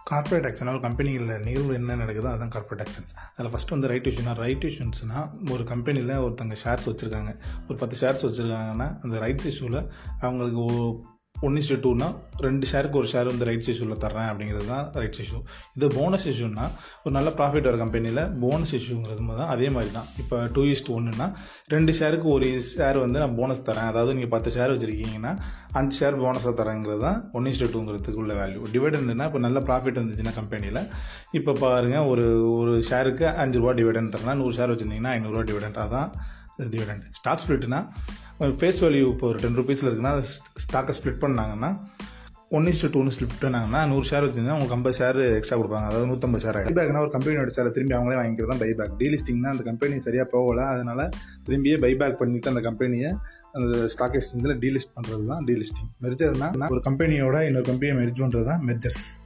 corporate action ஒரு கம்பெனியில் நிகழ்வு என்ன நடக்குதோ அதுதான் கார்ப்பரேட் ஆக்ஷன்ஸ் அதில் ஃபஸ்ட்டு வந்து ரைட் இஷ்யூனா ரைட் இஷ்யூன்ஸ்னா ஒரு கம்பெனியில் ஒருத்தங்க ஷேர்ஸ் வச்சுருக்காங்க ஒரு பத்து ஷேர்ஸ் வச்சுருக்காங்கன்னா அந்த ரைட்ஸ் இஷ்யூவில் அவங்களுக்கு ஒன் இஸ்டு டூனா ரெண்டு ஷேருக்கு ஒரு ஷேர் வந்து ரைட்ஸ் இஷ்யூவில் தர்றேன் அப்படிங்கிறது தான் ரைட்ஸ் இஷ்யூ இது போனஸ் இஷ்யூனா ஒரு நல்ல ப்ராஃபிட் வர கம்பெனியில் போனஸ் இஷ்யூங்கிறது தான் அதே மாதிரி தான் இப்போ டூ இஸ்ட் ஒன்றுனா ரெண்டு ஷேருக்கு ஒரு ஷேர் வந்து நான் போனஸ் தரேன் அதாவது நீங்கள் பத்து ஷேர் வச்சுருக்கீங்கன்னா அஞ்சு ஷேர் போனஸாக தரேங்கிறது தான் ஒன் இஸ்டு டூங்கிறதுக்கு உள்ள வேல்யூ டிவிடெண்ட்னா இப்போ நல்ல ப்ராஃபிட் வந்துச்சுன்னா கம்பெனியில் இப்போ பாருங்கள் ஒரு ஒரு ஷேருக்கு அஞ்சு ரூபா டிவிடெண்ட் தரலாம் நூறு ஷேர் வச்சுருந்தீங்கன்னா ஐநூறுரூவா டிவிடெண்ட் அதான் டிவிடெண்ட் ஸ்டாக் ஸ்பிளிட்னா ஃபேஸ் வேல்யூ இப்போ ஒரு டென் ருபீஸில் இருக்குன்னா ஸ்டாக்கை ஸ்ப்ளிட் பண்ணாங்கன்னா ஒன் இஸ்டு டூன்னு ஸ்லிப் பண்ணாங்கன்னா நூறு ஷேர் வச்சிருந்தா உங்களுக்கு ஐம்பது ஷேர் எக்ஸ்ட்ரா கொடுப்பாங்க அதாவது நூற்றம்பது ஷேர் பைபேக்னா ஒரு கம்பெனியோட ஷேர் திரும்பி அவங்களே வாங்கிக்கிறது தான் பைபேக் டீலிஸ்டிங்னா அந்த கம்பெனி சரியாக போகல அதனால திரும்பியே பைபேக் பண்ணிட்டு அந்த கம்பெனியை அந்த ஸ்டாக் எக்ஸ்சேஞ்சில் டீலிஸ்ட் பண்ணுறது தான் டீலிஸ்டிங் மெர்ஜர்னா ஒரு கம்பெனியோட இன்னொரு கம்பெனியை மெர்ஜ் பண்ணுறது தான் மெர்ஜர்ஸ்